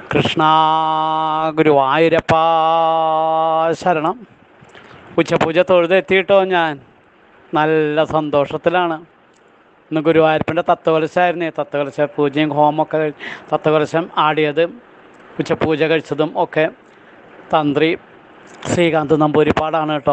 കൃഷ്ണ ഗുരുവായൂരപ്പ ശരണം ഉച്ചപൂജ തൊഴുതെത്തിയിട്ടോ ഞാൻ നല്ല സന്തോഷത്തിലാണ് ഇന്ന് ഗുരുവായൂരപ്പൻ്റെ തത്വകലശമായിരുന്നേ തത്വകലശ പൂജയും ഹോമമൊക്കെ കഴി തത്വകലശം ആടിയത് ഉച്ചപൂജ കഴിച്ചതും ഒക്കെ തന്ത്രി ശ്രീകാന്ത് നമ്പൂരിപ്പാടാണ് കേട്ടോ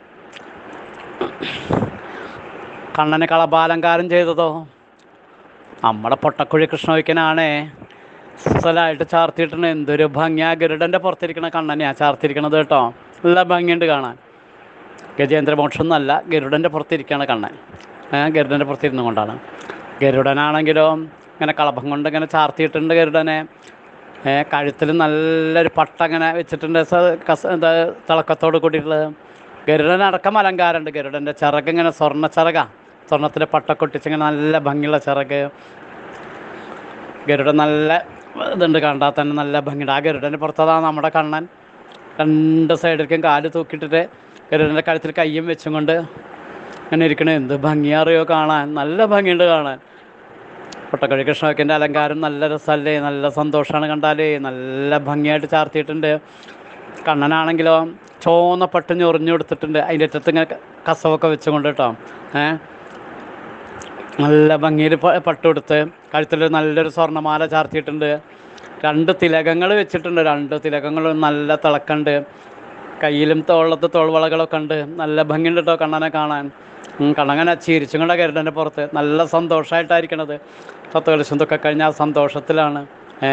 കണ്ണനെ കളഭാലങ്കാരം ചെയ്തതോ നമ്മുടെ പൊട്ടക്കുഴി കൃഷ്ണവയ്ക്കനാണേ സ്ഥലമായിട്ട് ചാർത്തിയിട്ടുണ്ട് എന്തൊരു ഭംഗിയാ ഗരുഡൻ്റെ പുറത്തിരിക്കണ കണ്ണനെയാ ചാർത്തിരിക്കണത് കേട്ടോ നല്ല ഭംഗിയുണ്ട് കാണാൻ ഗജേന്ദ്രമോക്ഷം എന്നല്ല ഗരുഡൻ്റെ പുറത്തിരിക്കുകയാണ് കണ്ണൻ ഏ, ഗരുഡൻ്റെ പുറത്തിരുന്നു കൊണ്ടാണ് ഗരുഡനാണെങ്കിലോ ഇങ്ങനെ കളഭം കൊണ്ട് ഇങ്ങനെ ചാർത്തിയിട്ടുണ്ട് ഗരുഡനെ ഏ, കഴുത്തിൽ നല്ലൊരു പട്ട ഇങ്ങനെ വെച്ചിട്ടുണ്ട് സ- കസ എന്താ തിളക്കത്തോട് കൂടിയിട്ടുള്ളത് ഗരുഡനടക്കം അലങ്കാരമുണ്ട് ഗരുഡൻ്റെ ചിറക് ഇങ്ങനെ സ്വർണ്ണ ചിറകാ സ്വർണ്ണത്തിൻ്റെ പട്ട കൊട്ടിച്ചിങ്ങനെ നല്ല ഭംഗിയുള്ള ചിറക് ഗരുഡൻ നല്ല ഇതുണ്ട് കണ്ടാൽ തന്നെ നല്ല ഭംഗിയുണ്ട് ആ ഗരുഡൻ്റെ പുറത്തതാ നമ്മുടെ കണ്ണൻ രണ്ട് സൈഡിലേക്കും കാല് തൂക്കിയിട്ടിട്ട് ഗരുഡൻ്റെ കഴുത്തിൽ കയ്യും വെച്ചും കൊണ്ട് ഇങ്ങനെ ഇരിക്കണേ എന്ത് ഭംഗിയറിയോ കാണാൻ നല്ല ഭംഗിയുണ്ട് കാണാൻ പൊട്ടക്കഴി കൃഷ്ണവയ്ക്കൻ്റെ അലങ്കാരം നല്ല രസമല്ലേ നല്ല സന്തോഷമാണ് കണ്ടാലേ നല്ല ഭംഗിയായിട്ട് ചാർത്തിയിട്ടുണ്ട് കണ്ണനാണെങ്കിലോ ചോന്ന പട്ട് ഞൊറിഞ്ഞു കൊടുത്തിട്ടുണ്ട് അതിൻ്റെ അറ്റത്ത് ഇങ്ങനെ ക- കസവൊക്കെ വെച്ചുകൊണ്ട് കേട്ടോ ഏഹ് നല്ല ഭംഗിയിൽ പട്ട് കൊടുത്ത് കഴുത്തിൽ നല്ലൊരു സ്വർണ്ണമാല ചാർത്തിയിട്ടുണ്ട് രണ്ട് തിലകങ്ങൾ വെച്ചിട്ടുണ്ട് രണ്ട് തിലകങ്ങൾ നല്ല തിളക്കണ്ട് കയ്യിലും തോളത്ത് തോൾവളകളൊക്കെ ഉണ്ട് നല്ല ഭംഗിയുണ്ട് കേട്ടോ കണ്ണനെ കാണാൻ ഉം, കണ്ണങ്ങനെ ചിരിച്ചും കൂടെ കരുടൻ്റെ പുറത്ത് നല്ല സന്തോഷമായിട്ടായിരിക്കണത് തത്വകലശന്തൊക്കെ കഴിഞ്ഞ ആ സന്തോഷത്തിലാണ് ഏ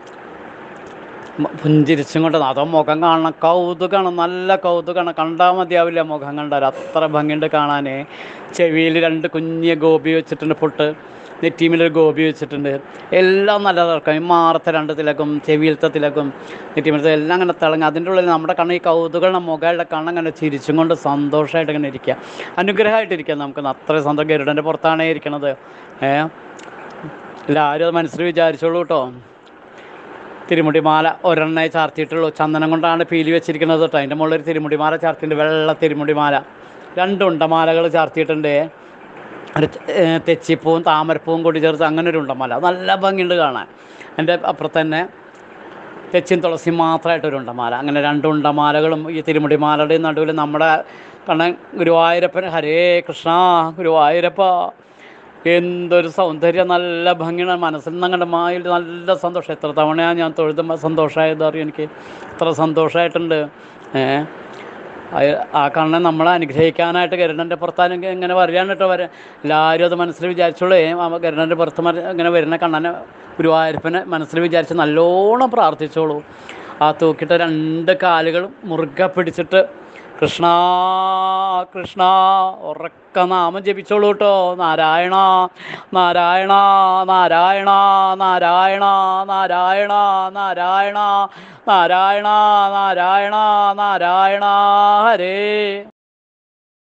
മ- പുഞ്ചിരിച്ചും കൊണ്ട് അതോ മുഖം കാണണം കൗതുകമാണ് നല്ല കൗതുകമാണ് കണ്ടാൽ മതിയാവില്ല മുഖം കണ്ടാൽ അത്ര ഭംഗിയുണ്ട് കാണാനേ ചെവിയിൽ രണ്ട് കുഞ്ഞ് ഗോപി വെച്ചിട്ടുണ്ട് പൊട്ട് നെറ്റീമിലൊരു ഗോപി വെച്ചിട്ടുണ്ട് എല്ലാം നല്ല തിളക്കം ഈ മാറത്തെ രണ്ട് തിലക്കും ചെവിയിലത്തെ തിലക്കും നെറ്റീമിലത്തെ എല്ലാം അങ്ങനെ തിളങ്ങും അതിൻ്റെ ഉള്ളിൽ നമ്മുടെ കണ്ണ് ഈ കൗതുകം മുഖയുടെ കണ്ണങ്ങനെ ചിരിച്ചും കൊണ്ട് സന്തോഷമായിട്ട് ഇങ്ങനെ ഇരിക്കുക അനുഗ്രഹമായിട്ടിരിക്കുക നമുക്ക് അത്ര സന്തോഷം ഗരുഡൻ്റെ പുറത്താണേ ഇരിക്കണത് ഏ എല്ലാവരും അത് മനസ്സിൽ വിചാരിച്ചോളൂ കേട്ടോ തിരുമുടിമാല ഒരെണ്ണേ ചാർത്തിയിട്ടുള്ളൂ ചന്ദനം കൊണ്ടാണ് പീലി വെച്ചിരിക്കുന്നത് കേട്ടോ അതിൻ്റെ മുകളിൽ ഒരു തിരുമുടിമാല ചാർത്തിയിട്ടുണ്ട് വെള്ള തിരുമുടിമാല രണ്ട് ഉണ്ടമാലകൾ ചാർത്തിയിട്ടുണ്ട് ഒരു ഏ, തെച്ചിപ്പൂവും താമരപ്പൂവും കൂടി ചേർത്ത് അങ്ങനെ ഒരു ഉണ്ടമാല നല്ല ഭംഗിയുണ്ട് കാണാൻ എൻ്റെ അപ്പുറത്ത് തന്നെ തെച്ചിൻ തുളസി മാത്രമായിട്ടൊരു ഉണ്ടമാല അങ്ങനെ രണ്ട് ഉണ്ടമാലകളും ഈ തിരുമുടിമാലയുടെ നടുവിൽ നമ്മുടെ കണ്ണൻ ഗുരുവായൂരപ്പൻ ഹരേ കൃഷ്ണ ഗുരുവായൂരപ്പ എന്തൊരു സൗന്ദര്യം നല്ല ഭംഗിയാണ് മനസ്സിൽ നിന്ന് അങ്ങോട്ട് മായിൽ നല്ല സന്തോഷം എത്ര തവണയാണ് ഞാൻ തൊഴുതുമ്പോൾ സന്തോഷമായത് അറിയും എനിക്ക് എത്ര സന്തോഷമായിട്ടുണ്ട് ഏ അയ- ആ കണ്ണൻ നമ്മളെ അനുഗ്രഹിക്കാനായിട്ട് ഗരുഡൻ്റെ പുറത്താനും ഇങ്ങനെ വരികയാണ് കേട്ടോ വരെ എല്ലാവരും അത് മനസ്സിൽ വിചാരിച്ചോളൂ ആ ഗരുഡൻ്റെ പുറത്ത് മര- ഇങ്ങനെ വരുന്ന കണ്ണനെ ഗുരുവായൂരപ്പനെ മനസ്സിൽ വിചാരിച്ച് നല്ലോണം പ്രാർത്ഥിച്ചോളൂ ആ തൂക്കിയിട്ട് രണ്ട് കാലുകളും മുറുകെ പിടിച്ചിട്ട് കൃഷ്ണ കൃഷ്ണ ഉറക്ക നാമം ജപിച്ചോളൂ കേട്ടോ നാരായണ നാരായണ നാരായണ നാരായണ നാരായണ നാരായണ നാരായണ നാരായണ നാരായണ ഹരേ